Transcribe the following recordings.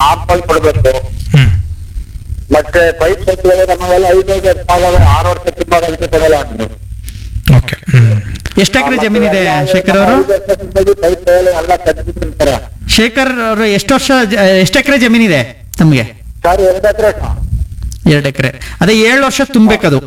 ಆರ್ಪಲ್ ಕೊಡ್ಬೇಕು ಹ್ಮ್ ಮತ್ತೆ ಪೈಪ್ ಸೆಟ್ಗಳು ನಮಗೆಲ್ಲ ಐದೈದು ವರ್ಷ ಆಗಲ್ಲ ಆರು ವರ್ಷ ತುಂಬಾ ಅದಕ್ಕೆ ಕೊಡಲ್ಲ ಅಂದ್ರು ಓಕೆ ಹ್ಮ್ ಎಷ್ಟು ಎಕರೆ ಜಮೀನಿದೆ ಶೇಖರ್ ಅವರು ಐದು ವರ್ಷದಿಂದಾಗಿ ಪೈಪ್ ಎಲ್ಲ ಕಟ್ಬಿಟ್ಟಿರ್ತಾರೆ ಶೇಖರ್ ಅವರು ಎಷ್ಟು ವರ್ಷ ಎಷ್ಟು ಎಕರೆ ಜಮೀನಿದೆ ತಮಗೆ ಸರ್ ಎರಡು ಎಕರೆ ಎರಡು ಎಕರೆ ಅದೇ ಏಳು ವರ್ಷ ತುಂಬಬೇಕದು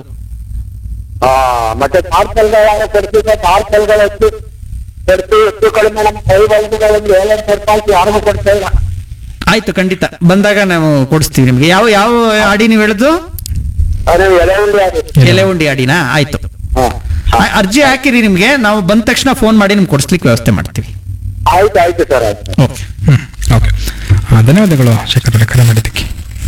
ಆ ಮತ್ತೆ ಪಾರ್ಸಲ್ಗಳ ಕೊಡ್ತೀವಿ ಪಾರ್ಸಲ್ಗಳ ಹೆಚ್ಚು ಕೊಡ್ತೀವಿ ಹೆಚ್ಚು ಕಡಿಮೆ ನಮ್ಮ ಕೈ ಒಂದು ಏಳೆಂಟು ರೂಪಾಯಿ ಯಾರಿಗೂ ಕೊಡ್ತಾ ಇಲ್ಲ ಆಯ್ತು ಖಂಡಿತ ಬಂದಾಗ ನಾವು ಕೊಡಿಸ್ತೀವಿ ನಿಮ್ಗೆ ಯಾವ ಯಾವ ಆಡಿ ನೀವು ಹೇಳುದು ಅದು ಎಲೆ ಉಂಡೆ ಅದು ಎಲೆ ಉಂಡಿ ಆಡಿನಾ ಆಯ್ತು ಹಾ. ಆ- ಅರ್ಜಿ ಹಾಕಿರಿ ನಿಮ್ಗೆ ನಾವು ಬಂದ ತಕ್ಷಣ ಫೋನ್ ಮಾಡಿ ನಿಮ್ಗೆ ಕೊಡಿಸ್ಲಿಕ್ಕೆ ವ್ಯವಸ್ಥೆ ಮಾಡ್ತೀವಿ ಆಯ್ತು ಆಯ್ತು ಸರ್ ಆಯ್ತು ಓಕೆ ಹ್ಮ್ ಓಕೆ ಆ, ಧನ್ಯವಾದಗಳು ಶೇಖರ್ ಅವರೇ ಕರೆ ಮಾಡಿದ್ದಕ್ಕೆ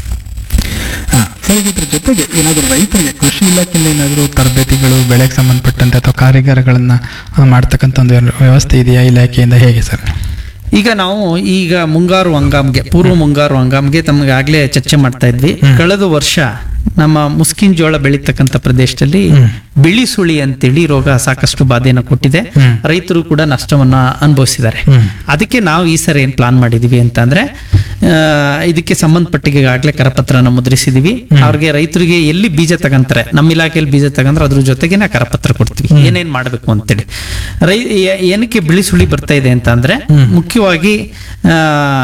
ಆ, ಸರ್ ಈಗ ಇದ್ರ ಜೊತೆಗೆ ಏನಾದರೂ ರೈತರಿಗೆ ಕೃಷಿ ಇಲಾಖೆಯಿಂದ ಏನಾದರೂ ತರಬೇತಿಗಳು ಬೆಳೆಗೆ ಸಂಬಂಧಪಟ್ಟಂತೆ ಅಥವಾ ಕಾರ್ಯಾಗಾರಗಳನ್ನ ಆ, ಮಾಡ್ತಕ್ಕಂಥ ಒಂದು ಏನು ವ್ಯವಸ್ಥೆ ಇದೆಯಾ ಇಲಾಖೆಯಿಂದ ಹೇಗೆ ಸರ್ ಈಗ ನಾವು ಈಗ ಮುಂಗಾರು ಹಂಗಾಮ್ಗೆ ಪೂರ್ವ ಮುಂಗಾರು ಹಂಗಾಮ್ಗೆ ತಮಗೆ ಆಗ್ಲೇ ಚರ್ಚೆ ಮಾಡ್ತಾ ಇದ್ವಿ ಕಳೆದ ವರ್ಷ ನಮ್ಮ ಮುಸ್ಕಿನ್ ಜೋಳ ಬೆಳೀತಕ್ಕಂಥ ಪ್ರದೇಶದಲ್ಲಿ ಬಿಳಿ ಸುಳಿ ಅಂತೇಳಿ ರೋಗ ಸಾಕಷ್ಟು ಬಾಧೆಯನ್ನು ಕೊಟ್ಟಿದೆ ಹ್ಮ್. ರೈತರು ಕೂಡ ನಷ್ಟವನ್ನ ಅನುಭವಿಸಿದ್ದಾರೆ ಹ್ಮ್. ಅದಕ್ಕೆ ನಾವು ಈ ಸರಿ ಏನ್ ಪ್ಲಾನ್ ಮಾಡಿದೀವಿ ಅಂತಂದ್ರೆ ಆ, ಇದಕ್ಕೆ ಸಂಬಂಧಪಟ್ಟಿಗೆ ಈಗಾಗಲೇ ಕರಪತ್ರನ ಮುದ್ರಿಸಿದೀವಿ ಅವ್ರಿಗೆ ರೈತರಿಗೆ ಎಲ್ಲಿ ಬೀಜ ತಗಂತಾರೆ ನಮ್ಮ ಇಲಾಖೆಯಲ್ಲಿ ಬೀಜ ತಗಂದ್ರೆ ಅದ್ರ ಜೊತೆಗೇನೆ ಕರಪತ್ರ ಕೊಡ್ತೀವಿ ಏನೇನ್ ಮಾಡ್ಬೇಕು ಅಂತೇಳಿ ರೈ ಏ- ಏನಕ್ಕೆ ಬಿಳಿ ಸುಳಿ ಬರ್ತಾ ಇದೆ ಅಂತ ಅಂದ್ರೆ ಮುಖ್ಯವಾಗಿ ಆ,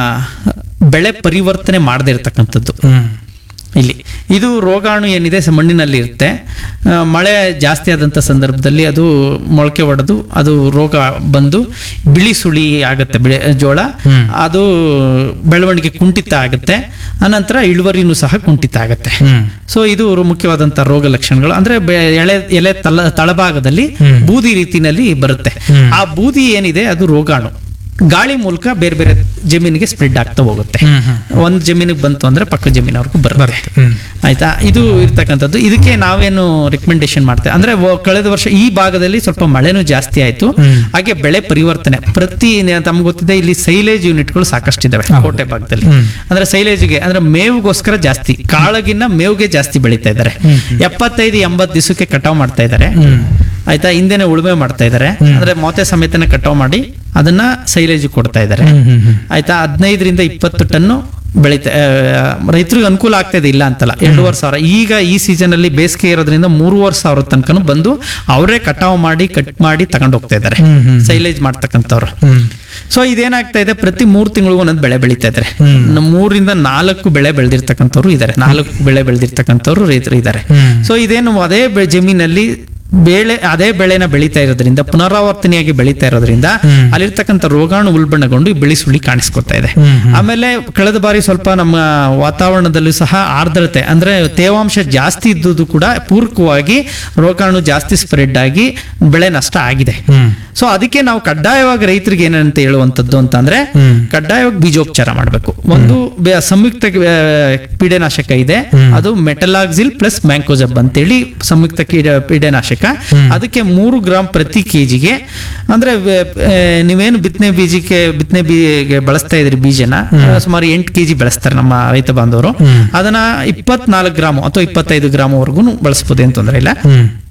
ಬೆಳೆ ಪರಿವರ್ತನೆ ಮಾಡದೇ ಇರತಕ್ಕಂಥದ್ದು ಹ್ಮ್ ಇಲ್ಲಿ ಇದು ರೋಗಾಣು ಏನಿದೆ ಸ- ಮಣ್ಣಿನಲ್ಲಿ ಇರುತ್ತೆ ಆ, ಮಳೆ ಜಾಸ್ತಿ ಆದಂಥ ಸಂದರ್ಭದಲ್ಲಿ ಅದು ಮೊಳಕೆ ಒಡೆದು ಅದು ರೋಗ ಬಂದು ಬಿಳಿ ಸುಳಿ ಆಗುತ್ತೆ ಬೆಳೆ ಜೋಳ ಅದು ಬೆಳವಣಿಗೆ ಕುಂಠಿತ ಆಗುತ್ತೆ ಅನಂತರ ಇಳುವರಿನೂ ಸಹ ಕುಂಠಿತ ಆಗುತ್ತೆ ಹ್ಮ್ ಸೊ ಇದು ರು- ಮುಖ್ಯವಾದಂತ ರೋಗ ಲಕ್ಷಣಗಳು ಅಂದ್ರೆ ಬೆ- ಎಳೆ ಎಲೆ ತಳ ತಳಭಾಗದಲ್ಲಿ ಬೂದಿ ರೀತಿನಲ್ಲಿ ಬರುತ್ತೆ ಆ ಬೂದಿ ಏನಿದೆ ಅದು ರೋಗಾಣು ಗಾಳಿ ಮೂಲಕ ಬೇರೆ ಬೇರೆ ಜಮೀನಿಗೆ ಸ್ಪ್ರೆಡ್ ಆಗ್ತಾ ಹೋಗುತ್ತೆ ಹ್ಮ್, ಹ್ಮ್. ಒಂದ್ ಜಮೀನಿಗೆ ಬಂತು ಅಂದ್ರೆ ಪಕ್ಕ ಜಮೀನವ್ರಿಗೂ ಬರುತ್ತೆ ಹ್ಮ್ ಆಯ್ತಾ ಇದು ಇರ್ತಕ್ಕಂಥದ್ದು ಇದಕ್ಕೆ ನಾವೇನು ರಿಕಮೆಂಡೇಶನ್ ಮಾಡ್ತೇವೆ ಅಂದ್ರೆ ವ- ಕಳೆದ ವರ್ಷ ಈ ಭಾಗದಲ್ಲಿ ಸ್ವಲ್ಪ ಮಳೆನೂ ಜಾಸ್ತಿ ಆಯ್ತು ಹಾಗೆ ಬೆಳೆ ಪರಿವರ್ತನೆ ಪ್ರತಿ ತಮ್ಗೆ ಗೊತ್ತಿದೆ ಇಲ್ಲಿ ಸೈಲೇಜ್ ಯೂನಿಟ್ಗಳು ಸಾಕಷ್ಟಿದಾವೆ ಕೋಟೆ ಭಾಗದಲ್ಲಿ ಅಂದ್ರೆ ಸೈಲೇಜ್ಗೆ ಅಂದ್ರೆ ಮೇವಿಗೋಸ್ಕರ ಜಾಸ್ತಿ ಕಾಳಗಿನ್ನ ಮೇವಿಗೆ ಜಾಸ್ತಿ ಬೆಳೀತಾ ಇದ್ದಾರೆ ಎಪ್ಪತ್ತೈದು ಎಂಬತ್ತು ದಿವಸಕ್ಕೆ ಕಟಾವ್ ಮಾಡ್ತಾ ಇದ್ದಾರೆ ಆಯ್ತಾ ಹಿಂದೆನೆ ಉಳುಮೆ ಮಾಡ್ತಾ ಇದ್ದಾರೆ ಅಂದ್ರೆ ಮೊತೆ ಸಮೇತನೆ ಕಟಾವ್ ಮಾಡಿ ಅದನ್ನ ಸೈಲೇಜ್ ಕೊಡ್ತಾ ಇದ್ದಾರೆ ಆಯ್ತಾ ಹದಿನೈದರಿಂದ ಇಪ್ಪತ್ತು ಟನ್ನು ಬೆಳೀತಾ ರೈತರಿಗೆ ಅನುಕೂಲ ಆಗ್ತಾ ಇದೆ ಇಲ್ಲ ಅಂತಲ್ಲ ಎರಡೂವರೆ ಸಾವಿರ ಈಗ ಈ ಸೀಸನ್ ಅಲ್ಲಿ ಬೇಸಿಗೆ ಇರೋದ್ರಿಂದ ಮೂರುವರೆ ಸಾವಿರ ತನಕನೂ ಬಂದು ಅವರೇ ಕಟಾವ್ ಮಾಡಿ ಕಟ್ ಮಾಡಿ ತಗೊಂಡು ಹೋಗ್ತಾ ಇದ್ದಾರೆ ಸೈಲೇಜ್ ಮಾಡ್ತಕ್ಕಂಥವ್ರು ಸೊ ಇದೇನಾಗ್ತಾ ಇದೆ ಪ್ರತಿ ಮೂರು ತಿಂಗಳಿಗೂ ಒಂದೊಂದು ಬೆಳೆ ಬೆಳೀತಾ ಇದ್ದಾರೆ ನ- ಮೂರಿಂದ ನಾಲ್ಕು ಬೆಳೆ ಬೆಳೆದಿರ್ತಕ್ಕಂಥವ್ರು ಇದ್ದಾರೆ ನಾಲ್ಕು ಬೆಳೆ ಬೆಳೆದಿರ್ತಕ್ಕಂಥವ್ರು ರೈತರು ಇದ್ದಾರೆ ಸೊ ಇದೇನು ಅದೇ ಬೆ- ಜಮೀನಲ್ಲಿ ಬೆಳೆ ಅದೇ ಬೆಳೆನ ಬೆಳೀತಾ ಇರೋದ್ರಿಂದ ಪುನರಾವರ್ತನೆಯಾಗಿ ಬೆಳೀತಾ ಇರೋದ್ರಿಂದ ಅಲ್ಲಿರ್ತಕ್ಕಂಥ ರೋಗಾಣು ಉಲ್ಬಣಗೊಂಡು ಈ ಬಿಳಿ ಸುಳಿ ಕಾಣಿಸ್ಕೊತಾ ಇದೆ ಆಮೇಲೆ ಕಳೆದ ಬಾರಿ ಸ್ವಲ್ಪ ನಮ್ಮ ವಾತಾವರಣದಲ್ಲೂ ಸಹ ಆರ್ದ್ರತೆ ಅಂದ್ರೆ ತೇವಾಂಶ ಜಾಸ್ತಿ ಇದ್ದುದು ಕೂಡ ಪೂರಕವಾಗಿ ರೋಗಾಣು ಜಾಸ್ತಿ ಸ್ಪ್ರೆಡ್ ಆಗಿ ಬೆಳೆ ನಷ್ಟ ಆಗಿದೆ ಸೊ ಅದಕ್ಕೆ ನಾವು ಕಡ್ಡಾಯವಾಗಿ ರೈತರಿಗೆ ಏನಂತ ಹೇಳುವಂತದ್ದು ಅಂತಂದ್ರೆ ಕಡ್ಡಾಯವಾಗಿ ಬೀಜೋಪಚಾರ ಮಾಡಬೇಕು ಒಂದು ಬೆ- ಸಂಯುಕ್ತ ಆ, ಪೀಡೆನಾಶಕ ಇದೆ ಅದು ಮೆಟಲಾಕ್ಸಿಲ್ ಪ್ಲಸ್ ಮ್ಯಾಂಕೋಜಬ್ ಅಂತೇಳಿ ಸಂಯುಕ್ತ ಕೀಟ ಪೀಡೆನಾಶಕ ಅದಕ್ಕೆ ಮೂರು ಗ್ರಾಮ್ ಪ್ರತಿ ಕೆಜಿಗೆ ಅಂದ್ರೆ ವೆ- ಆ, ನೀವೇನು ಬಿತ್ತನೆ ಬೀಜಕ್ಕೆ ಬಿತ್ತನೆ ಬೀಜಕ್ಕೆ ಬಳಸ್ತಾ ಇದ್ರಿ ಬೀಜನ ಆ, ಸುಮಾರು ಎಂಟು ಕೆಜಿ ಬೆಳೆಸ್ತಾರೆ ನಮ್ಮ ರೈತ ಬಾಂಧವರು ಅದನ್ನ ಇಪ್ಪತ್ನಾಲ್ಕು ಗ್ರಾಮ್ ಅಥವಾ ಇಪ್ಪತ್ತೈದು ಗ್ರಾಮ್ ವರ್ಗು ಬಳಸ್ಬೋದು ಏನ್ ತೊಂದರೆ ಇಲ್ಲ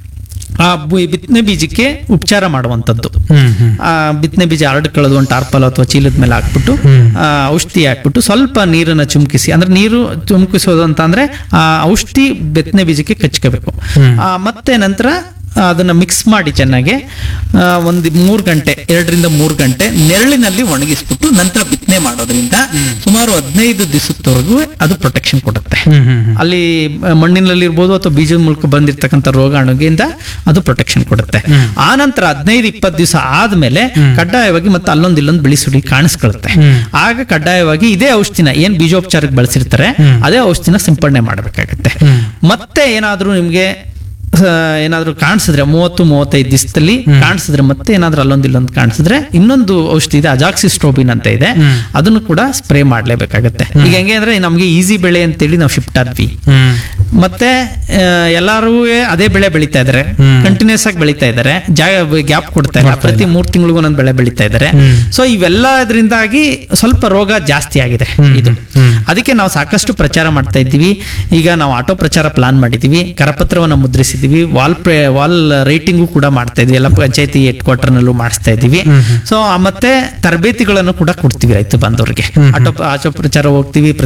ಆ ಬು- ಬಿತ್ತನೆ ಬೀಜಕ್ಕೆ ಉಪಚಾರ ಮಾಡುವಂತದ್ದು ಆ ಬಿತ್ತನೆ ಬೀಜ ಹರಡ್ಕೊಳ್ಳೋದು ಒಂದು ಟಾರ್ಪಲ್ ಅಥವಾ ಚೀಲದ ಮೇಲೆ ಹಾಕ್ಬಿಟ್ಟು ಆ, ಔಷಧಿ ಹಾಕ್ಬಿಟ್ಟು ಸ್ವಲ್ಪ ನೀರನ್ನ ಚುಮ್ಕಿಸಿ ಅಂದ್ರೆ ನೀರು ಚುಮ್ಕಿಸೋದು ಅಂತ ಅಂದ್ರೆ ಆ ಔಷಧಿ ಬಿತ್ತನೆ ಬೀಜಕ್ಕೆ ಕಚ್ಕೋಬೇಕು ಆ, ಮತ್ತೆ ನಂತರ ಅದನ್ನ ಮಿಕ್ಸ್ ಮಾಡಿ ಚೆನ್ನಾಗಿ ಆ, ಒಂದು ಮೂರು ಗಂಟೆ ಎರಡರಿಂದ ಮೂರು ಗಂಟೆ ನೆರಳಿನಲ್ಲಿ ಒಣಗಿಸ್ಬಿಟ್ಟು ನಂತರ ಬಿತ್ತನೆ ಮಾಡೋದ್ರಿಂದ ಸುಮಾರು ಹದಿನೈದು ದಿವಸದವರೆಗೂ ಅದು ಪ್ರೊಟೆಕ್ಷನ್ ಕೊಡುತ್ತೆ ಅಲ್ಲಿ ಆ, ಮಣ್ಣಿನಲ್ಲಿ ಇರ್ಬೋದು ಅಥವಾ ಬೀಜದ ಮೂಲಕ ಬಂದಿರ್ತಕ್ಕಂಥ ರೋಗಾಣುಗಿಂದ ಅದು ಪ್ರೊಟೆಕ್ಷನ್ ಕೊಡುತ್ತೆ ಆ ನಂತರ ಹದಿನೈದು ಇಪ್ಪತ್ತು ದಿವಸ ಆದ್ಮೇಲೆ ಕಡ್ಡಾಯವಾಗಿ ಮತ್ತೆ ಅಲ್ಲೊಂದು ಇಲ್ಲೊಂದು ಬಿಳಿ ಸುಳಿ ಕಾಣಿಸ್ಕೊಳುತ್ತೆ ಆಗ ಕಡ್ಡಾಯವಾಗಿ ಇದೇ ಔಷಧಿನ ಏನ್ ಬೀಜೋಪಚಾರಕ್ಕೆ ಬಳಸಿರ್ತಾರೆ ಅದೇ ಔಷಧಿನ ಸಿಂಪಡಣೆ ಮಾಡಬೇಕಾಗತ್ತೆ ಮತ್ತೆ ಏನಾದ್ರೂ ನಿಮ್ಗೆ ಆ, ಏನಾದ್ರೂ ಕಾಣಿಸಿದ್ರೆ ಮೂವತ್ತು ಮೂವತ್ತೈದು ದಿವಸದಲ್ಲಿ ಕಾಣಿಸಿದ್ರೆ ಮತ್ತೆ ಏನಾದ್ರೂ ಅಲ್ಲೊಂದು ಇಲ್ಲೊಂದು ಕಾಣಿಸಿದ್ರೆ ಇನ್ನೊಂದು ಔಷಧಿ ಇದೆ ಅಜಾಕ್ಸಿಸ್ಟ್ರೋಬಿನ್ ಅಂತ ಇದೆ ಅದನ್ನು ಕೂಡ ಸ್ಪ್ರೇ ಮಾಡ್ಲೇಬೇಕಾಗತ್ತೆ ಈಗ ಹೆಂಗೆ ಅಂದ್ರೆ ನಮ್ಗೆ ಈಸಿ ಬೆಳೆ ಅಂತೇಳಿ ನಾವು ಶಿಫ್ಟ್ ಆದ್ವಿ ಮತ್ತೆ ಆ, ಎಲ್ಲಾರು ಅದೇ ಬೆಳೆ ಬೆಳೀತಾ ಇದಾರೆ ಕಂಟಿನ್ಯೂಸ್ ಆಗಿ ಬೆಳೀತಾ ಇದಾರೆ ಜಾಗ ಗ್ಯಾಪ್ ಕೊಡ್ತಾ ಇಲ್ಲ ಪ್ರತಿ ಮೂರ್ ತಿಂಗಳಿಗೂ ಒಂದೊಂದು ಬೆಳೆ ಬೆಳೀತಾ ಇದಾರೆ ಸೊ ಇವೆಲ್ಲ ಇದರಿಂದಾಗಿ ಸ್ವಲ್ಪ ರೋಗ ಜಾಸ್ತಿ ಆಗಿದೆ ಇದು ಅದಕ್ಕೆ ನಾವು ಸಾಕಷ್ಟು ಪ್ರಚಾರ ಮಾಡ್ತಾ ಇದ್ದೀವಿ ಈಗ ನಾವು ಆಟೋ ಪ್ರಚಾರ ಪ್ಲಾನ್ ಮಾಡಿದೀವಿ ಕರಪತ್ರವನ್ನು ಮುದ್ರಿಸಿದೀವಿ ವಾಲ್ ಪ್ರೆ- ವಾಲ್ ರೈಟಿಂಗು ಕೂಡ ಮಾಡ್ತಾ ಇದ್ವಿ ಎಲ್ಲ ಪಂಚಾಯತಿ ಹೆಡ್ ಕ್ವಾರ್ಟರ್ ನಲ್ಲೂ ಮಾಡಿಸ್ತಾ ಇದ್ದೀವಿ ಸೊ ಮತ್ತೆ ತರಬೇತಿಗಳನ್ನು ಕೂಡ ಕೊಡ್ತೀವಿ ರೈತ ಬಂದವರಿಗೆ ಆಟೋ ಆಟೋ ಪ್ರಚಾರ ಹೋಗ್ತೀವಿ